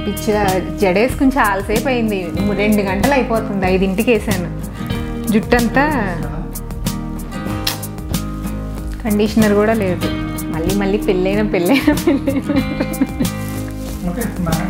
పిచ్చ జడేసుకుని చాలాసేపు అయింది రెండు గంటలు అయిపోతుంది ఐదింటికి వేసాను జుట్టంతా కండిషనర్ కూడా లేదు మళ్ళీ మళ్ళీ పెళ్ళైన పెళ్ళైన పెళ్ళైన ఓకే బాగా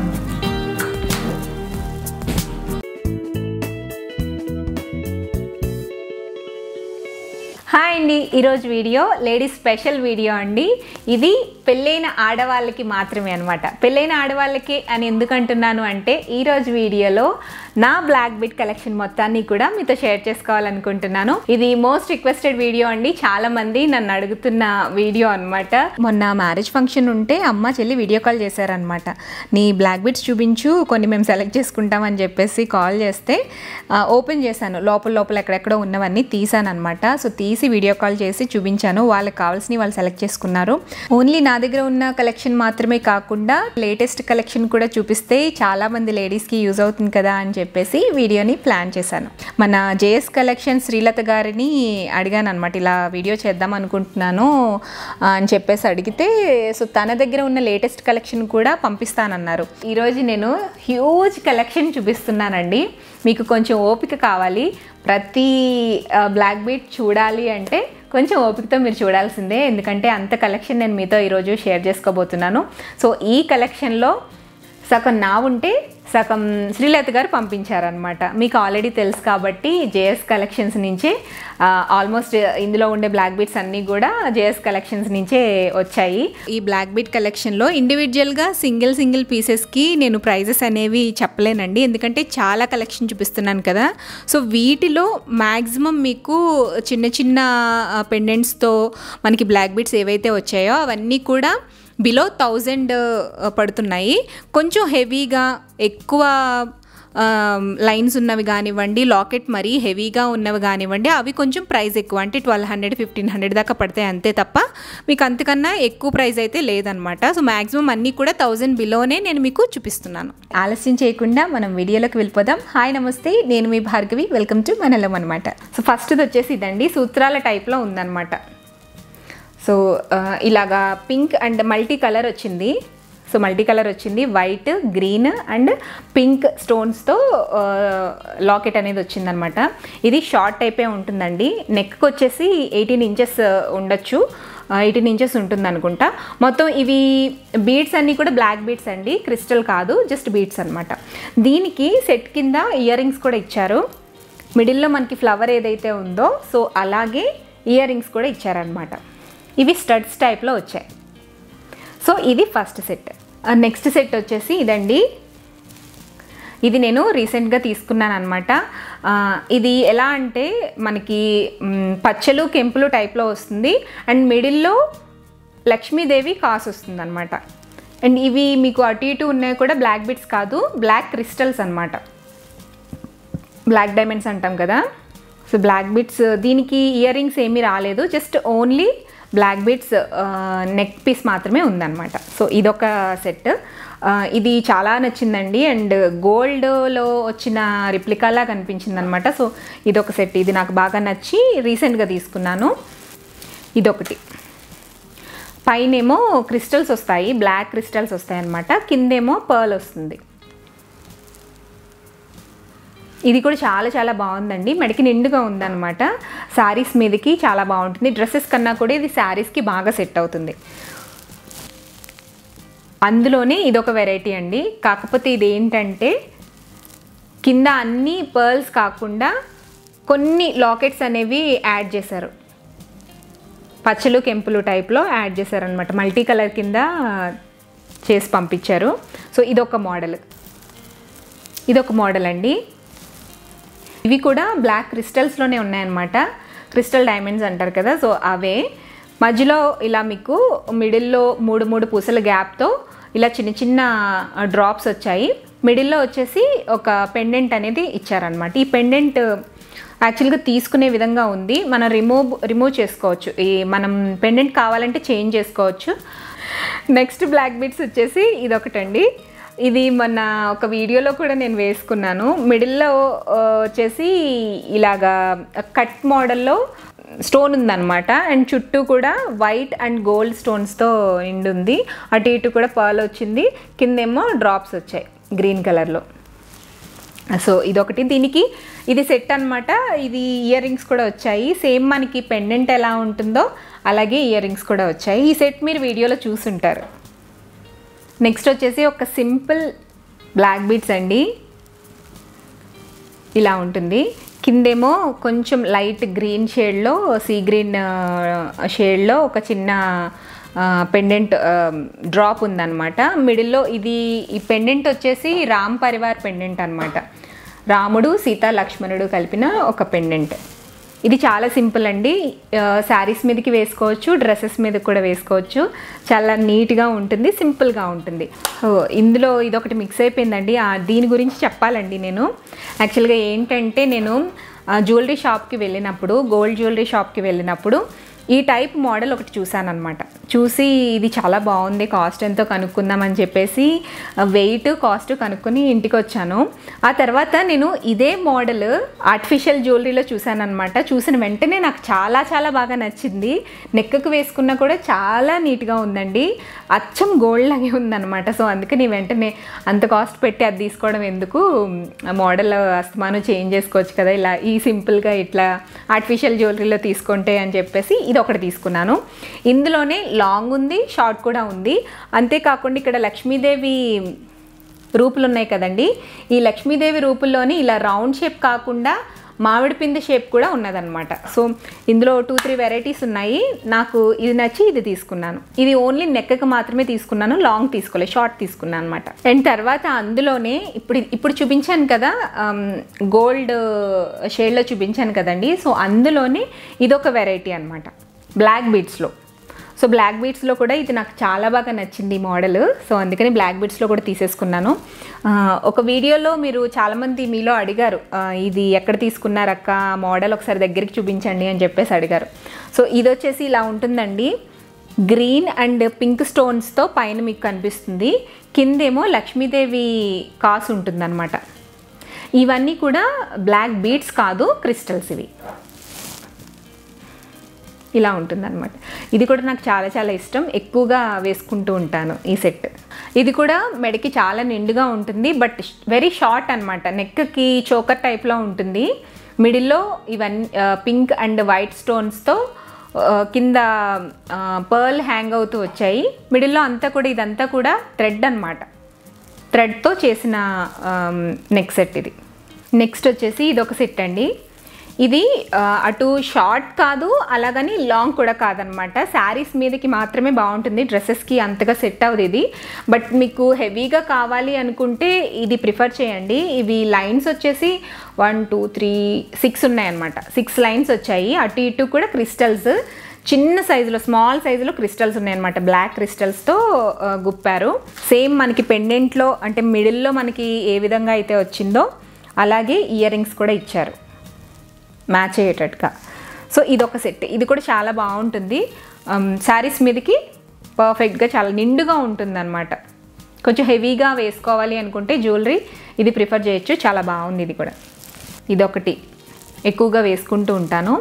హాయ్ అండి ఈరోజు వీడియో లేడీస్ స్పెషల్ వీడియో అండి ఇది పెళ్ళైన ఆడవాళ్ళకి మాత్రమే అనమాట పెళ్ళైన ఆడవాళ్ళకి అని ఎందుకు అంటున్నాను అంటే ఈరోజు వీడియోలో నా బ్లాక్ బిట్ కలెక్షన్ మొత్తాన్ని కూడా మీతో షేర్ చేసుకోవాలనుకుంటున్నాను ఇది మోస్ట్ రిక్వెస్టెడ్ వీడియో అండి చాలా మంది నన్ను అడుగుతున్న వీడియో అనమాట మొన్న మ్యారేజ్ ఫంక్షన్ ఉంటే అమ్మ చెల్లి వీడియో కాల్ చేశారనమాట నీ బ్లాక్ బిట్స్ చూపించు కొన్ని మేము సెలెక్ట్ చేసుకుంటామని చెప్పేసి కాల్ చేస్తే ఆ, ఓపెన్ చేశాను లోపల లోపల ఎక్కడెక్కడో ఉన్నవన్నీ తీసాను అనమాట సో తీసి వీడియో కాల్ చేసి చూపించాను వాళ్ళకి కావాల్సినవి వాళ్ళు సెలెక్ట్ చేసుకున్నారు ఓన్లీ నా దగ్గర ఉన్న కలెక్షన్ మాత్రమే కాకుండా లేటెస్ట్ కలెక్షన్ కూడా చూపిస్తే చాలా మంది లేడీస్కి యూజ్ అవుతుంది కదా అని చెప్పేసి వీడియోని ప్లాన్ చేశాను మన జేఎస్ కలెక్షన్ శ్రీలత గారిని అడిగాను అనమాట ఇలా వీడియో చేద్దాం అనుకుంటున్నాను ఆ, అని చెప్పేసి అడిగితే సో తన దగ్గర ఉన్న లేటెస్ట్ కలెక్షన్ కూడా పంపిస్తానన్నారు ఈరోజు నేను హ్యూజ్ కలెక్షన్ చూపిస్తున్నానండి మీకు కొంచెం ఓపిక కావాలి ప్రతి బ్లాక్ బీట్ చూడాలి అంటే కొంచెం ఓపికతో మీరు చూడాల్సిందే ఎందుకంటే అంత కలెక్షన్ నేను మీతో ఈరోజు షేర్ చేసుకోబోతున్నాను సో ఈ కలెక్షన్లో సగం నా ఉంటే సగం శ్రీలత గారు పంపించారనమాట మీకు ఆల్రెడీ తెలుసు కాబట్టి జేఎస్ కలెక్షన్స్ నుంచే ఆల్మోస్ట్ ఇందులో ఉండే బ్లాక్ బీట్స్ అన్నీ కూడా జేఎస్ కలెక్షన్స్ నుంచే వచ్చాయి ఈ బ్లాక్ బీట్ కలెక్షన్లో ఇండివిజువల్గా సింగిల్ సింగిల్ పీసెస్కి నేను ప్రైజెస్ అనేవి చెప్పలేనండి ఎందుకంటే చాలా కలెక్షన్ చూపిస్తున్నాను కదా సో వీటిలో మ్యాక్సిమం మీకు చిన్న చిన్న పెండెంట్స్తో మనకి బ్లాక్ బీట్స్ ఏవైతే వచ్చాయో అవన్నీ కూడా బిలో థౌజండ్ పడుతున్నాయి కొంచెం హెవీగా ఎక్కువ లైన్స్ ఉన్నవి కానివ్వండి లాకెట్ మరీ హెవీగా ఉన్నవి కానివ్వండి అవి కొంచెం ప్రైస్ ఎక్కువ అంటే ట్వెల్వ్ హండ్రెడ్ ఫిఫ్టీన్ హండ్రెడ్ దాకా పడతాయి అంతే తప్ప మీకు అంతకన్నా ఎక్కువ ప్రైస్ అయితే లేదనమాట సో మ్యాక్సిమం అన్నీ కూడా థౌజండ్ బిలోనే నేను మీకు చూపిస్తున్నాను ఆలస్యం చేయకుండా మనం వీడియోలోకి వెళ్ళిపోదాం హాయ్ నమస్తే నేను మీ భార్గవి వెల్కమ్ టు మనలం అనమాట సో ఫస్ట్ది వచ్చేసి ఇదండి సూత్రాల టైప్లో ఉందన్నమాట సో ఆ, ఇలాగా పింక్ అండ్ మల్టీ కలర్ వచ్చింది సో మల్టీ కలర్ వచ్చింది వైట్ గ్రీన్ అండ్ పింక్ స్టోన్స్తో లాకెట్ అనేది వచ్చిందనమాట ఇది షార్ట్ టైపే ఉంటుందండి నెక్కి వచ్చేసి ఎయిటీన్ ఇంచెస్ ఉండొచ్చు ఎయిటీన్ ఇంచెస్ ఉంటుంది అనుకుంటా మొత్తం ఇవి బీడ్స్ అన్నీ కూడా బ్లాక్ బీడ్స్ అండి క్రిస్టల్ కాదు జస్ట్ బీడ్స్ అనమాట దీనికి సెట్ కింద ఇయర్ రింగ్స్ కూడా ఇచ్చారు మిడిల్లో మనకి ఫ్లవర్ ఏదైతే ఉందో సో అలాగే ఇయర్ రింగ్స్ కూడా ఇచ్చారనమాట ఇవి స్టడ్స్ టైప్లో వచ్చాయి సో ఇది ఫస్ట్ సెట్ నెక్స్ట్ సెట్ వచ్చేసి ఇదండి ఇది నేను రీసెంట్గా తీసుకున్నాను అనమాట ఇది ఎలా అంటే మనకి మ్, పచ్చలు కెంపులు టైప్లో వస్తుంది అండ్ మిడిల్లో లక్ష్మీదేవి కాసు వస్తుంది అనమాట అండ్ ఇవి మీకు అటు ఇటు ఉన్నాయి కూడా బ్లాక్ బిట్స్ కాదు బ్లాక్ క్రిస్టల్స్ అనమాట బ్లాక్ డైమండ్స్ అంటాం కదా సో బ్లాక్ బిట్స్ దీనికి ఇయర్ రింగ్స్ ఏమీ రాలేదు just only black bits neck piece మాత్రమే ఉందన్నమాట సో ఇదొక సెట్ ఇది చాలా నచ్చిందండి అండ్ గోల్డ్లో వచ్చిన రిప్లికాలా కనిపించింది అనమాట సో ఇదొక సెట్ ఇది నాకు బాగా నచ్చి రీసెంట్గా తీసుకున్నాను ఇదొకటి పైనేమో క్రిస్టల్స్ వస్తాయి బ్లాక్ క్రిస్టల్స్ వస్తాయి అనమాట కిందేమో పర్ల్ వస్తుంది ఇది కూడా చాలా చాలా బాగుందండి మెడకి నిండుగా ఉందన్నమాట శారీస్ మీదకి చాలా బాగుంటుంది డ్రెస్సెస్ కన్నా కూడా ఇది శారీస్కి బాగా సెట్ అవుతుంది అందులోనే ఇదొక వెరైటీ అండి కాకపోతే ఇది ఏంటంటే కింద అన్ని పర్ల్స్ కాకుండా కొన్ని లాకెట్స్ అనేవి యాడ్ చేశారు పచ్చలు కెంపులు టైప్లో యాడ్ చేశారనమాట మల్టీ కలర్ కింద చేసి పంపించారు సో ఇదొక మోడల్ ఇదొక మోడల్ అండి ఇవి కూడా బ్లాక్ క్రిస్టల్స్లోనే ఉన్నాయన్నమాట క్రిస్టల్ డైమండ్స్ అంటారు కదా సో అవే మధ్యలో ఇలా మీకు మిడిల్లో మూడు మూడు పూసల గ్యాప్తో ఇలా చిన్న చిన్న డ్రాప్స్ వచ్చాయి మిడిల్లో వచ్చేసి ఒక పెండెంట్ అనేది ఇచ్చారనమాట ఈ పెండెంట్ యాక్చువల్గా తీసుకునే విధంగా ఉంది మనం రిమూవ్ రిమూవ్ చేసుకోవచ్చు ఈ మనం పెండెంట్ కావాలంటే చేంజ్ చేసుకోవచ్చు నెక్స్ట్ బ్లాక్ బీట్స్ వచ్చేసి ఇదొకటండి ఇది మొన్న ఒక వీడియోలో కూడా నేను వేసుకున్నాను మిడిల్లో ఆ, వచ్చేసి ఇలాగా కట్ మోడల్లో స్టోన్ ఉందన్నమాట అండ్ చుట్టూ కూడా వైట్ అండ్ గోల్డ్ స్టోన్స్తో నిండుంది అటు ఇటు కూడా పర్ల్ వచ్చింది కిందేమో డ్రాప్స్ వచ్చాయి గ్రీన్ కలర్లో సో ఇదొకటి దీనికి ఇది సెట్ అన్నమాట ఇది ఇయర్ రింగ్స్ కూడా వచ్చాయి సేమ్ మనకి పెండెంట్ ఎలా ఉంటుందో అలాగే ఇయర్ రింగ్స్ కూడా వచ్చాయి ఈ సెట్ మీరు వీడియోలో చూసుంటారు నెక్స్ట్ వచ్చేసి ఒక సింపుల్ బ్లాక్ బీట్స్ అండి ఇలా ఉంటుంది కిందేమో కొంచెం లైట్ గ్రీన్ షేడ్లో సీ గ్రీన్ షేడ్లో ఒక చిన్న పెండెంట్ డ్రాప్ ఉందన్నమాట మిడిల్లో ఇది ఈ పెండెంట్ వచ్చేసి రామ్ పరివార్ పెండెంట్ అనమాట రాముడు సీత లక్ష్మణుడు కలిపిన ఒక పెండెంట్ ఇది చాలా సింపుల్ అండి శారీస్ మీదకి వేసుకోవచ్చు డ్రెస్సెస్ మీద కూడా వేసుకోవచ్చు చాలా నీట్గా ఉంటుంది సింపుల్గా ఉంటుంది సో ఇందులో ఇదొకటి మిక్స్ అయిపోయిందండి ఆ, దీని గురించి చెప్పాలండి నేను యాక్చువల్గా ఏంటంటే నేను జ్యువెలరీ షాప్కి వెళ్ళినప్పుడు గోల్డ్ జ్యువెలరీ షాప్కి వెళ్ళినప్పుడు ఈ టైప్ మోడల్ ఒకటి చూశాను అనమాట చూసి ఇది చాలా బాగుంది కాస్ట్ ఎంతో కనుక్కుందామని చెప్పేసి వెయిట్ కాస్ట్ కనుక్కొని ఇంటికి వచ్చాను ఆ తర్వాత నేను ఇదే మోడల్ ఆర్టిఫిషియల్ జ్యువెలరీలో చూశాను అనమాట చూసిన వెంటనే నాకు చాలా చాలా బాగా నచ్చింది నెక్కకు వేసుకున్నా కూడా చాలా నీట్గా ఉందండి అచ్చం గోల్డ్ లాగే ఉందన్నమాట సో అందుకని వెంటనే అంత కాస్ట్ పెట్టి అది తీసుకోవడం ఎందుకు మోడల్ అస్తమానం చేంజ్ చేసుకోవచ్చు కదా ఇలా ఈ సింపుల్గా ఇట్లా ఆర్టిఫిషియల్ జ్యువెలరీలో తీసుకుంటే అని చెప్పేసి ఇది ఒకటి తీసుకున్నాను ఇందులోనే లాంగ్ ఉంది షార్ట్ కూడా ఉంది అంతేకాకుండా ఇక్కడ లక్ష్మీదేవి రూపులు ఉన్నాయి కదండి ఈ లక్ష్మీదేవి రూపుల్లోని ఇలా రౌండ్ షేప్ కాకుండా మామిడి పిండి షేప్ కూడా ఉన్నదన్నమాట సో ఇందులో టూ త్రీ వెరైటీస్ ఉన్నాయి నాకు ఇది నచ్చి ఇది తీసుకున్నాను ఇది ఓన్లీ నెక్కకి మాత్రమే తీసుకున్నాను లాంగ్ తీసుకోలేదు షార్ట్ తీసుకున్నాను అనమాట అండ్ తర్వాత అందులోనే ఇప్పుడు ఇప్పుడు చూపించాను కదా గోల్డ్ షేడ్లో చూపించాను కదండి సో అందులోనే ఇదొక వెరైటీ అనమాట బ్లాక్ బీడ్స్లో సో బ్లాక్ బీడ్స్లో కూడా ఇది నాకు చాలా బాగా నచ్చింది ఈ మోడల్ సో అందుకని బ్లాక్ బీడ్స్లో కూడా తీసేసుకున్నాను ఆ, ఒక వీడియోలో మీరు చాలామంది మీలో అడిగారు ఆ, ఇది ఎక్కడ తీసుకున్నారక్క ఆ మోడల్ ఒకసారి దగ్గరికి చూపించండి అని చెప్పేసి అడిగారు సో ఇది వచ్చేసి ఇలా ఉంటుందండి గ్రీన్ అండ్ పింక్ స్టోన్స్తో పైన మీకు కనిపిస్తుంది కిందేమో లక్ష్మీదేవి కాసు ఉంటుందన్నమాట ఇవన్నీ కూడా బ్లాక్ బీడ్స్ కాదు క్రిస్టల్స్ ఇవి ఇలా ఉంటుందన్నమాట ఇది కూడా నాకు చాలా చాలా ఇష్టం ఎక్కువగా వేసుకుంటూ ఉంటాను ఈ సెట్ ఇది కూడా మెడకి చాలా నిండుగా ఉంటుంది బట్ వెరీ షార్ట్ అనమాట నెక్కి చోకర్ టైప్లో ఉంటుంది మిడిల్లో ఇవన్నీ పింక్ అండ్ వైట్ స్టోన్స్తో కింద పర్ల్ హ్యాంగ్ అవుతూ వచ్చాయి మిడిల్లో అంతా కూడా ఇదంతా కూడా థ్రెడ్ అనమాట థ్రెడ్తో చేసిన నెక్ సెట్ ఇది నెక్స్ట్ వచ్చేసి ఇది ఒక సెట్ అండి ఇది ఆ, అటు షార్ట్ కాదు అలాగని లాంగ్ కూడా కాదనమాట శారీస్ మీదకి మాత్రమే బాగుంటుంది డ్రెస్సెస్కి అంతగా సెట్ అవ్వదు ఇది బట్ మీకు హెవీగా కావాలి అనుకుంటే ఇది ప్రిఫర్ చేయండి ఇవి లైన్స్ వచ్చేసి వన్ టూ త్రీ సిక్స్ ఉన్నాయన్నమాట సిక్స్ లైన్స్ వచ్చాయి అటు ఇటు కూడా క్రిస్టల్స్ చిన్న సైజులో స్మాల్ సైజులో క్రిస్టల్స్ ఉన్నాయన్నమాట బ్లాక్ క్రిస్టల్స్తో ఆ, గుప్పారు సేమ్ మనకి పెండెంట్లో అంటే మిడిల్లో మనకి ఏ విధంగా అయితే వచ్చిందో అలాగే ఇయర్ రింగ్స్ కూడా ఇచ్చారు మ్యాచ్ అయ్యేటట్టుగా సో ఇదొక సెట్ ఇది కూడా చాలా బాగుంటుంది శారీస్ మీదకి పర్ఫెక్ట్గా చాలా నిండుగా ఉంటుంది అనమాట కొంచెం హెవీగా వేసుకోవాలి అనుకుంటే జ్యువెలరీ ఇది ప్రిఫర్ చేయొచ్చు చాలా బాగుంది ఇది కూడా ఇదొకటి ఎక్కువగా వేసుకుంటూ ఉంటాను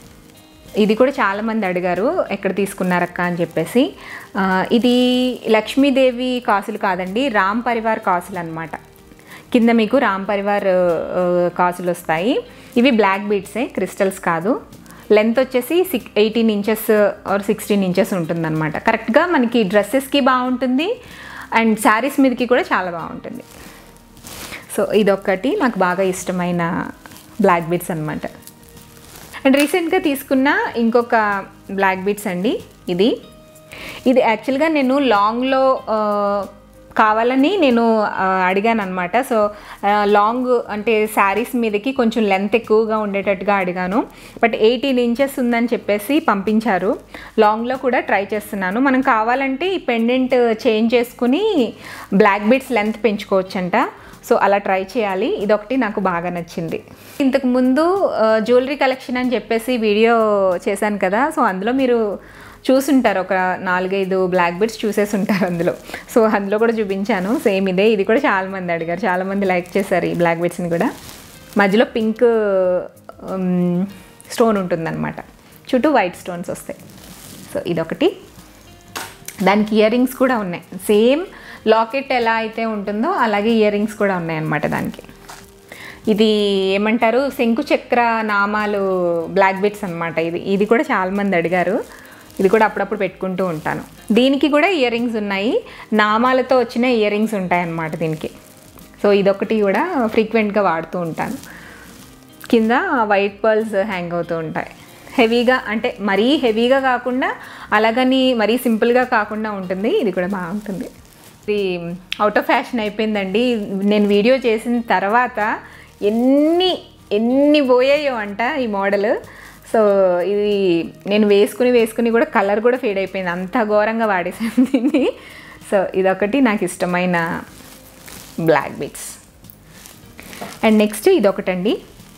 ఇది కూడా చాలామంది అడిగారు ఎక్కడ తీసుకున్నారక్క అని చెప్పేసి ఆ, ఇది లక్ష్మీదేవి కాసులు కాదండి రామ్ పరివార్ కాసులు అనమాట కింద మీకు రామ్ పరివార్ ఆ, కాసులు వస్తాయి ఇవి బ్లాక్ బీడ్సే క్రిస్టల్స్ కాదు లెంత్ వచ్చేసి సిక్ eighteen inches or sixteen inches ఉంటుందన్నమాట కరెక్ట్గా మనకి డ్రెస్సెస్కి బాగుంటుంది అండ్ శారీస్ మీదకి కూడా చాలా బాగుంటుంది సో ఇదొక్కటి నాకు బాగా ఇష్టమైన బ్లాక్ బీడ్స్ అనమాట అండ్ రీసెంట్గా తీసుకున్న ఇంకొక బ్లాక్ బీడ్స్ అండి ఇది ఇది యాక్చువల్గా నేను లాంగ్లో ఆ, కావాలని నేను ఆ, అడిగాను అనమాట సో ఆ, లాంగ్ అంటే శారీస్ మీదకి కొంచెం లెంత్ ఎక్కువగా ఉండేటట్టుగా అడిగాను బట్ ఎయిటీన్ ఇంచెస్ ఉందని చెప్పేసి పంపించారు లాంగ్లో కూడా ట్రై చేస్తున్నాను మనం కావాలంటే ఈ పెండెంట్ చేంజ్ చేసుకుని బ్లాక్ బీడ్స్ లెంత్ పెంచుకోవచ్చంట సో అలా ట్రై చేయాలి ఇదొకటి నాకు బాగా నచ్చింది ఇంతకు ముందు జ్యువెలరీ కలెక్షన్ అని చెప్పేసి వీడియో చేశాను కదా సో అందులో మీరు చూసుంటారు ఒక నాలుగైదు బ్లాక్ బెడ్స్ చూసేసి ఉంటారు అందులో సో అందులో కూడా చూపించాను సేమ్ ఇదే ఇది కూడా చాలామంది అడిగారు చాలామంది లైక్ చేశారు ఈ బ్లాక్ బెడ్స్ని కూడా మధ్యలో పింక్ స్టోన్ ఉంటుందన్నమాట చుట్టూ వైట్ స్టోన్స్ వస్తాయి సో ఇదొకటి దానికి ఇయర్ రింగ్స్ కూడా ఉన్నాయి సేమ్ లాకెట్ ఎలా అయితే ఉంటుందో అలాగే ఇయర్ రింగ్స్ కూడా ఉన్నాయన్నమాట దానికి ఇది ఏమంటారు శంకు చక్ర నామాలు బ్లాక్ బిట్స్ అనమాట ఇది ఇది కూడా చాలామంది అడిగారు ఇది కూడా అప్పుడప్పుడు పెట్టుకుంటూ ఉంటాను దీనికి కూడా ఇయర్ రింగ్స్ ఉన్నాయి నామాలతో వచ్చిన ఇయర్ రింగ్స్ ఉంటాయన్నమాట దీనికి సో ఇదొకటి కూడా ఫ్రీక్వెంట్గా వాడుతూ ఉంటాను కింద వైట్ పర్ల్స్ హ్యాంగ్ అవుతూ ఉంటాయి హెవీగా అంటే మరీ హెవీగా కాకుండా అలాగని మరీ సింపుల్గా కాకుండా ఉంటుంది ఇది కూడా బాగుంటుంది ఇది అవుట్ ఆఫ్ ఫ్యాషన్ అయిపోయిందండి నేను వీడియో చేసిన తర్వాత ఎన్ని ఎన్ని పోయాయో అంట ఈ మోడల్ సో ఇది నేను వేసుకుని వేసుకుని కూడా కలర్ కూడా ఫేడ్ అయిపోయింది అంత ఘోరంగా వాడేసాను దీన్ని సో ఇదొకటి నాకు ఇష్టమైన బ్లాక్ బీట్స్ అండ్ నెక్స్ట్ ఇదొకటండి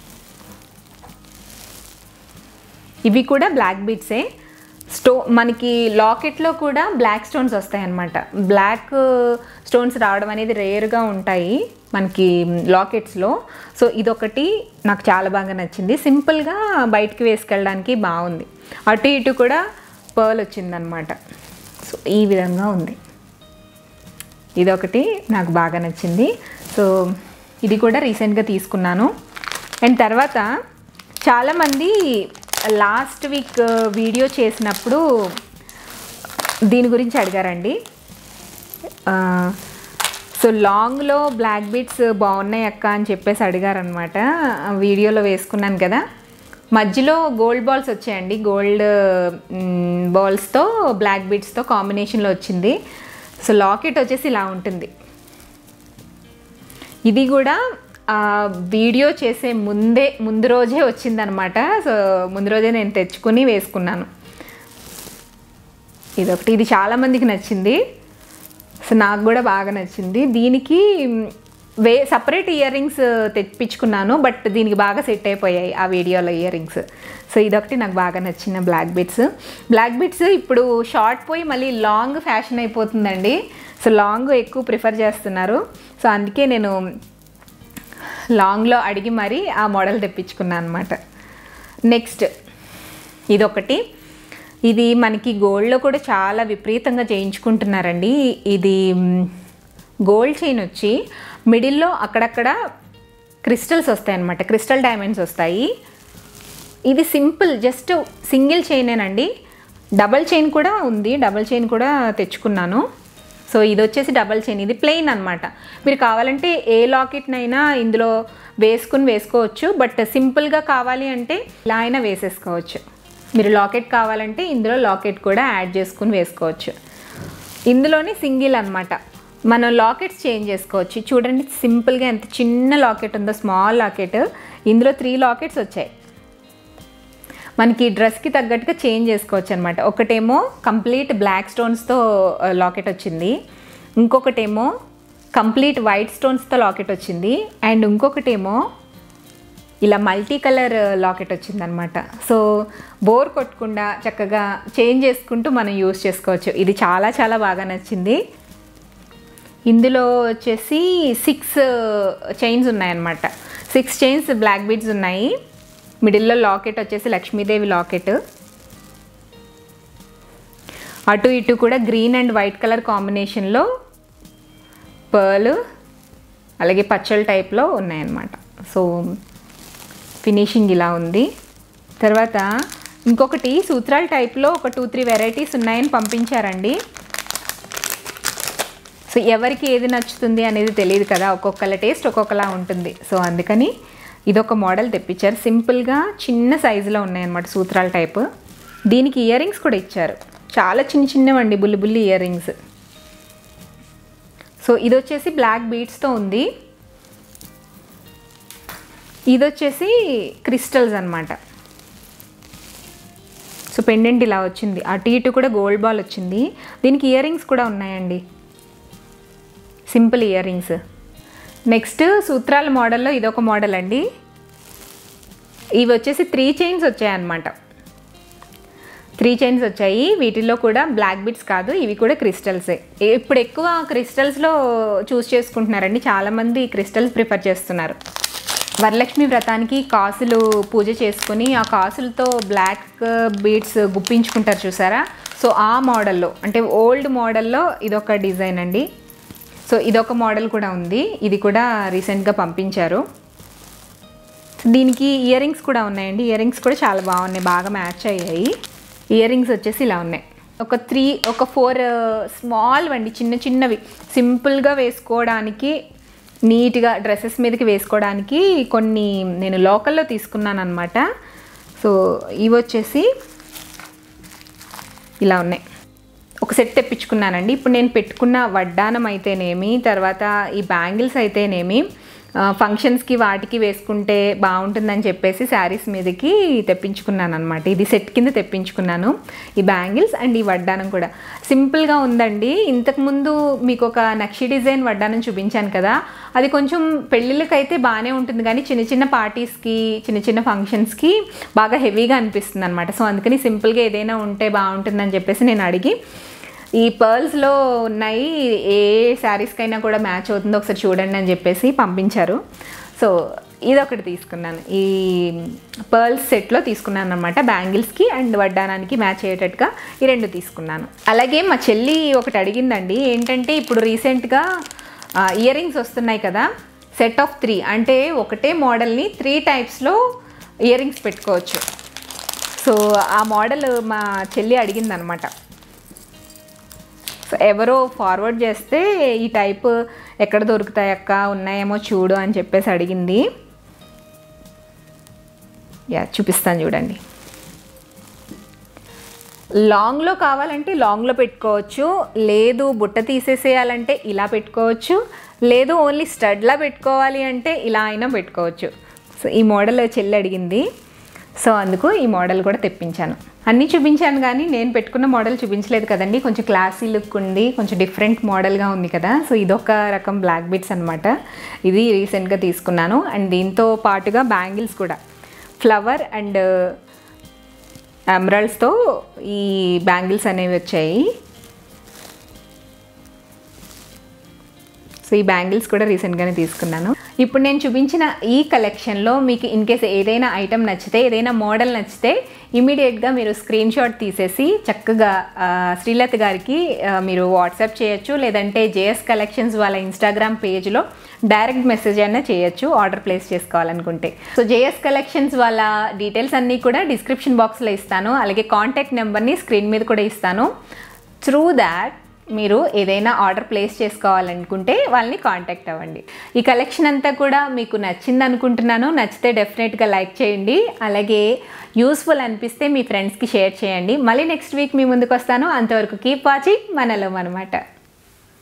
ఇవి కూడా బ్లాక్ బీట్సే స్టో మనకి లాకెట్లో కూడా బ్లాక్ స్టోన్స్ వస్తాయి అన్నమాట బ్లాక్ స్టోన్స్ రావడం అనేది రేర్గా ఉంటాయి మనకి లాకెట్స్లో సో ఇదొకటి నాకు చాలా బాగా నచ్చింది సింపుల్గా బయటికి వేసుకెళ్ళడానికి బాగుంది అటు ఇటు కూడా పర్ల్ వచ్చిందనమాట సో ఈ విధంగా ఉంది ఇదొకటి నాకు బాగా నచ్చింది సో ఇది కూడా రీసెంట్గా తీసుకున్నాను అండ్ తర్వాత చాలామంది లాస్ట్ వీక్ వీడియో చేసినప్పుడు దీని గురించి అడిగారండి ఆ, సో లాంగ్లో బ్లాక్ బీట్స్ బాగున్నాయి అక్క అని చెప్పేసి అడిగారనమాట వీడియోలో వేసుకున్నాను కదా మధ్యలో గోల్డ్ బాల్స్ వచ్చాయండి గోల్డ్ బాల్స్తో బ్లాక్ బీట్స్తో కాంబినేషన్లో వచ్చింది సో లాకెట్ వచ్చేసి ఇలా ఉంటుంది ఇది కూడా ఆ, వీడియో చేసే ముందే ముందు రోజే వచ్చిందనమాట సో ముందు రోజే నేను తెచ్చుకుని వేసుకున్నాను ఇదొకటి ఇది చాలామందికి నచ్చింది సో నాకు కూడా బాగా నచ్చింది దీనికి మ్, వే సపరేట్ ఇయర్ రింగ్స్ తెప్పించుకున్నాను బట్ దీనికి బాగా సెట్ అయిపోయాయి ఆ వీడియోలో ఇయర్ రింగ్స్ సో ఇదొకటి నాకు బాగా నచ్చిన బ్లాక్ బిట్స్ బ్లాక్ బిట్స్ ఇప్పుడు షార్ట్ పోయి మళ్ళీ లాంగ్ ఫ్యాషన్ అయిపోతుందండి సో లాంగ్ ఎక్కువ ప్రిఫర్ చేస్తున్నారు సో అందుకే నేను లాంగ్లో అడిగి మరీ ఆ మోడల్ తెప్పించుకున్నాను అనమాట నెక్స్ట్ ఇదొకటి ఇది మనకి గోల్డ్లో కూడా చాలా విపరీతంగా చేయించుకుంటున్నారండి ఇది మ్, గోల్డ్ చైన్ వచ్చి మిడిల్లో అక్కడక్కడ క్రిస్టల్స్ వస్తాయి అన్నమాట క్రిస్టల్ డైమండ్స్ వస్తాయి ఇది సింపుల్ జస్ట్ సింగిల్ చైనేనండి డబల్ చైన్ కూడా ఉంది డబల్ చైన్ కూడా తెచ్చుకున్నాను సో ఇది వచ్చేసి డబల్ చైన్ ఇది ప్లెయిన్ అనమాట మీరు కావాలంటే ఏ లాకెట్నైనా ఇందులో వేసుకుని వేసుకోవచ్చు బట్ సింపుల్గా కావాలి అంటే ఇలా అయినా వేసేసుకోవచ్చు మీరు లాకెట్ కావాలంటే ఇందులో లాకెట్ కూడా యాడ్ చేసుకుని వేసుకోవచ్చు ఇందులోనే సింగిల్ అన్నమాట మనం లాకెట్స్ చేంజ్ చేసుకోవచ్చు చూడండి సింపుల్గా ఎంత చిన్న లాకెట్ ఉందో స్మాల్ లాకెట్ ఇందులో త్రీ లాకెట్స్ వచ్చాయి మనకి డ్రెస్కి తగ్గట్టుగా చేంజ్ చేసుకోవచ్చు అనమాట ఒకటేమో కంప్లీట్ బ్లాక్ స్టోన్స్తో లాకెట్ వచ్చింది ఇంకొకటేమో కంప్లీట్ వైట్ స్టోన్స్తో లాకెట్ వచ్చింది అండ్ ఇంకొకటేమో ఇలా మల్టీ కలర్ లాకెట్ వచ్చిందనమాట సో బోర్ కొట్టకుండా చక్కగా చేంజ్ చేసుకుంటూ మనం యూస్ చేసుకోవచ్చు ఇది చాలా చాలా బాగా నచ్చింది ఇందులో వచ్చేసి సిక్స్ చైన్స్ ఉన్నాయన్నమాట సిక్స్ చైన్స్ బ్లాక్ బీడ్స్ ఉన్నాయి మిడిల్లో లాకెట్ వచ్చేసి లక్ష్మీదేవి లాకెట్ అటు ఇటు కూడా గ్రీన్ అండ్ వైట్ కలర్ కాంబినేషన్లో పర్ల్ అలాగే పచ్చల టైప్లో ఉన్నాయన్నమాట సో ఫినిషింగ్ ఇలా ఉంది తర్వాత ఇంకొకటి సూత్రాల టైప్లో ఒక టూ త్రీ వెరైటీస్ ఉన్నాయని పంపించారండి సో ఎవరికి ఏది నచ్చుతుంది అనేది తెలియదు కదా ఒక్కొక్కళ్ళ టేస్ట్ ఒక్కొక్కలా ఉంటుంది సో అందుకని ఇదొక మోడల్ తెప్పించారు సింపుల్గా చిన్న సైజులో ఉన్నాయన్నమాట సూత్రాల టైప్ దీనికి ఇయర్ రింగ్స్ కూడా ఇచ్చారు చాలా చిన్న చిన్నవండి బుల్లి బుల్లి ఇయర్ రింగ్స్ సో ఇది వచ్చేసి బ్లాక్ బీడ్స్తో ఉంది ఇది వచ్చేసి క్రిస్టల్స్ అన్నమాట సో పెండెంట్ ఇలా వచ్చింది అటు ఇటు కూడా గోల్డ్ బాల్ వచ్చింది దీనికి ఇయర్ రింగ్స్ కూడా ఉన్నాయండి సింపుల్ ఇయర్ రింగ్స్ నెక్స్ట్ సూత్రాల మోడల్లో ఇదొక మోడల్ అండి ఇవి వచ్చేసి త్రీ చైన్స్ వచ్చాయన్నమాట త్రీ చైన్స్ వచ్చాయి వీటిల్లో కూడా బ్లాక్ బిట్స్ కాదు ఇవి కూడా క్రిస్టల్సే ఇప్పుడు ఎక్కువ క్రిస్టల్స్లో చూస్ చేసుకుంటున్నారండి చాలామంది క్రిస్టల్స్ ప్రిఫర్ చేస్తున్నారు వరలక్ష్మి వ్రతానికి కాసులు పూజ చేసుకుని ఆ కాసులతో బ్లాక్ బీడ్స్ గుప్పించుకుంటారు చూసారా సో ఆ మోడల్లో అంటే ఓల్డ్ మోడల్లో ఇదొక డిజైన్ అండి సో ఇదొక మోడల్ కూడా ఉంది ఇది కూడా రీసెంట్గా పంపించారు దీనికి ఇయర్ రింగ్స్ కూడా ఉన్నాయండి ఇయర్ రింగ్స్ కూడా చాలా బాగున్నాయి బాగా మ్యాచ్ అయ్యాయి ఇయర్ రింగ్స్ వచ్చేసి ఇలా ఉన్నాయి ఒక త్రీ ఒక ఫోర్ స్మాల్ వండి చిన్న చిన్నవి సింపుల్గా వేసుకోవడానికి నీట్గా డ్రెస్సెస్ మీదకి వేసుకోవడానికి కొన్ని నేను లోకల్లో తీసుకున్నాను అనమాట సో ఇవి వచ్చేసి ఇలా ఉన్నాయి ఒక సెట్ తెప్పించుకున్నానండి ఇప్పుడు నేను పెట్టుకున్న వడ్డానం అయితేనేమి తర్వాత ఈ బ్యాంగిల్స్ అయితేనేమి ఆ, ఫంక్షన్స్కి వాటికి వేసుకుంటే బాగుంటుందని చెప్పేసి శారీస్ మీదకి తెప్పించుకున్నాను అనమాట ఇది సెట్ కింద తెప్పించుకున్నాను ఈ బ్యాంగిల్స్ అండ్ ఈ వడ్డానం కూడా సింపుల్గా ఉందండి ఇంతకుముందు మీకు ఒక నక్షి డిజైన్ వడ్డానం చూపించాను కదా అది కొంచెం పెళ్ళిళ్ళకైతే బాగానే ఉంటుంది కానీ చిన్న చిన్న పార్టీస్కి చిన్న చిన్న ఫంక్షన్స్కి బాగా హెవీగా అనిపిస్తుంది అనమాట సో అందుకని సింపుల్గా ఏదైనా ఉంటే బాగుంటుందని చెప్పేసి నేను అడిగి ఈ పర్ల్స్లో ఉన్నాయి ఏ శారీస్కైనా కూడా మ్యాచ్ అవుతుందో ఒకసారి చూడండి అని చెప్పేసి పంపించారు సో ఇదొకటి తీసుకున్నాను ఈ పర్ల్స్ సెట్లో తీసుకున్నాను అనమాట బ్యాంగిల్స్కి అండ్ వడ్డానానికి మ్యాచ్ అయ్యేటట్టుగా ఈ రెండు తీసుకున్నాను అలాగే మా చెల్లి ఒకటి అడిగిందండి ఏంటంటే ఇప్పుడు రీసెంట్గా ఇయర్ రింగ్స్ వస్తున్నాయి కదా సెట్ ఆఫ్ త్రీ అంటే ఒకటే మోడల్ని త్రీ టైప్స్లో ఇయర్ రింగ్స్ పెట్టుకోవచ్చు సో ఆ మోడల్ మా చెల్లి అడిగిందనమాట సో ఎవరో ఫార్వర్డ్ చేస్తే ఈ టైప్ ఎక్కడ దొరుకుతాయి అక్క ఉన్నాయేమో చూడు అని చెప్పేసి అడిగింది యా చూపిస్తాను చూడండి లాంగ్లో కావాలంటే లాంగ్లో పెట్టుకోవచ్చు లేదు బుట్ట తీసేసేయాలంటే ఇలా పెట్టుకోవచ్చు లేదు ఓన్లీ స్టడ్లా పెట్టుకోవాలి అంటే ఇలా అయినా పెట్టుకోవచ్చు సో ఈ మోడల్ చెల్లి అడిగింది సో అందుకు ఈ మోడల్ కూడా తెప్పించాను అన్నీ చూపించాను కానీ నేను పెట్టుకున్న మోడల్ చూపించలేదు కదండి కొంచెం క్లాసీ లుక్ ఉంది కొంచెం డిఫరెంట్ మోడల్గా ఉంది కదా సో ఇదొక రకం బ్లాక్ బిట్స్ అనమాట ఇది రీసెంట్గా తీసుకున్నాను అండ్ దీంతో పాటుగా బ్యాంగిల్స్ కూడా ఫ్లవర్ అండ్ ఎమరల్డ్స్తో ఈ బ్యాంగిల్స్ అనేవి వచ్చాయి సో ఈ బ్యాంగిల్స్ కూడా రీసెంట్గానే తీసుకున్నాను ఇప్పుడు నేను చూపించిన ఈ కలెక్షన్లో మీకు ఇన్ కేస్ ఏదైనా ఐటెం నచ్చితే ఏదైనా మోడల్ నచ్చితే ఇమీడియట్గా మీరు స్క్రీన్ షాట్ తీసేసి చక్కగా ఆ, శ్రీలత గారికి ఆ, మీరు వాట్సాప్ చేయొచ్చు లేదంటే జేఎస్ కలెక్షన్స్ వాళ్ళ ఇన్స్టాగ్రామ్ పేజ్లో డైరెక్ట్ మెసేజ్ అయినా చేయొచ్చు ఆర్డర్ ప్లేస్ చేసుకోవాలనుకుంటే సో జేఎస్ కలెక్షన్స్ వాళ్ళ డీటెయిల్స్ అన్నీ కూడా డిస్క్రిప్షన్ బాక్స్లో ఇస్తాను అలాగే కాంటాక్ట్ నెంబర్ని స్క్రీన్ మీద కూడా ఇస్తాను త్రూ దాట్ మీరు ఏదైనా ఆర్డర్ ప్లేస్ చేసుకోవాలనుకుంటే వాళ్ళని కాంటాక్ట్ అవ్వండి ఈ కలెక్షన్ అంతా కూడా మీకు నచ్చింది అనుకుంటున్నాను నచ్చితే డెఫినెట్గా లైక్ చేయండి అలాగే యూస్ఫుల్ అనిపిస్తే మీ ఫ్రెండ్స్కి షేర్ చేయండి మళ్ళీ నెక్స్ట్ వీక్ మీ ముందుకు వస్తాను అంతవరకు కీప్ వాచింగ్ మనలో అనమాట